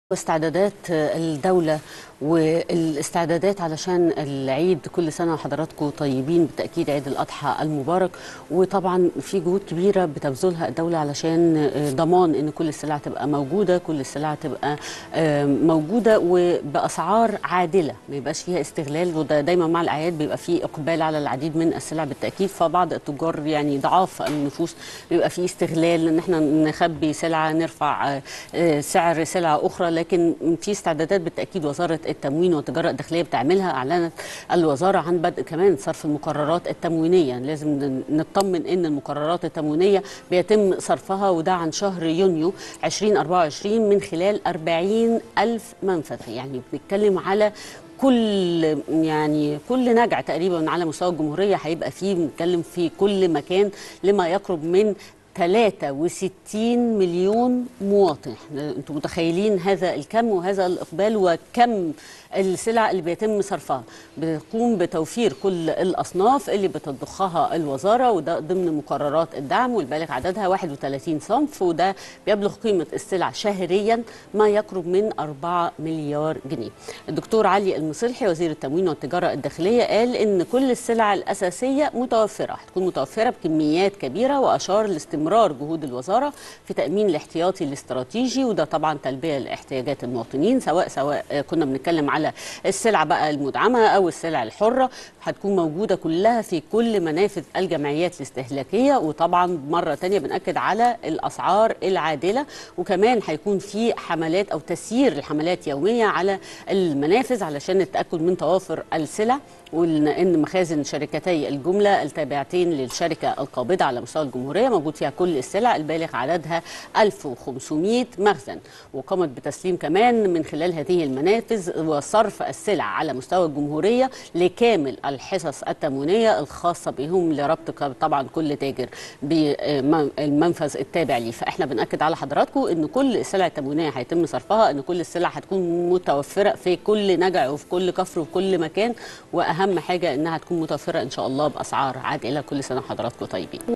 واستعدادات الدولة والاستعدادات علشان العيد كل سنة وحضراتكم طيبين بالتأكيد عيد الأضحى المبارك وطبعا في جهود كبيرة بتبذلها الدولة علشان ضمان إن كل السلع تبقى موجودة كل السلع تبقى موجودة وبأسعار عادلة ما يبقاش فيها استغلال وده دايما مع الأعياد بيبقى فيه إقبال على العديد من السلع بالتأكيد فبعض التجار يعني ضعاف النفوس بيبقى فيه استغلال إن احنا نخبي سلعة نرفع سعر سلعة أخرى لكن في استعدادات بالتاكيد وزاره التموين والتجاره الداخليه بتعملها اعلنت الوزاره عن بدء كمان صرف المقررات التموينيه لازم نطمن ان المقررات التموينيه بيتم صرفها وده عن شهر يونيو 2024 من خلال 40 ألف منفذ يعني بنتكلم على كل يعني كل نجع تقريبا على مستوى الجمهوريه هيبقى فيه بنتكلم في كل مكان لما يقرب من 63 مليون مواطن انتم متخيلين هذا الكم وهذا الاقبال وكم السلع اللي بيتم صرفها بتقوم بتوفير كل الاصناف اللي بتضخها الوزاره وده ضمن مقررات الدعم والبالغ عددها 31 صنف وده بيبلغ قيمه السلع شهريا ما يقرب من 4 مليار جنيه. الدكتور علي المصلحي وزير التموين والتجاره الداخليه قال ان كل السلع الاساسيه متوفره هتكون متوفره بكميات كبيره واشار لاستمرار جهود الوزاره في تامين الاحتياطي الاستراتيجي وده طبعا تلبيه لاحتياجات المواطنين سواء سواء كنا بنتكلم على السلع بقى المدعمه او السلع الحره هتكون موجوده كلها في كل منافذ الجمعيات الاستهلاكيه وطبعا مره ثانيه بناكد على الاسعار العادله وكمان هيكون في حملات او تسيير الحملات يوميه على المنافذ علشان التاكد من توافر السلع وان مخازن شركتي الجمله التابعتين للشركه القابضه على مستوى الجمهوريه موجود فيها كل السلع البالغ عددها 1500 مخزن وقامت بتسليم كمان من خلال هذه المنافذ وصرف السلع على مستوى الجمهوريه لكامل الحصص التموينيه الخاصه بهم لربط طبعا كل تاجر بالمنفذ التابع ليه فاحنا بناكد على حضراتكم ان كل السلع التموينيه هيتم صرفها ان كل السلع هتكون متوفره في كل نجع وفي كل كفر وفي كل مكان واهم حاجه انها تكون متوفره ان شاء الله باسعار عادله كل سنه وحضراتكم طيبين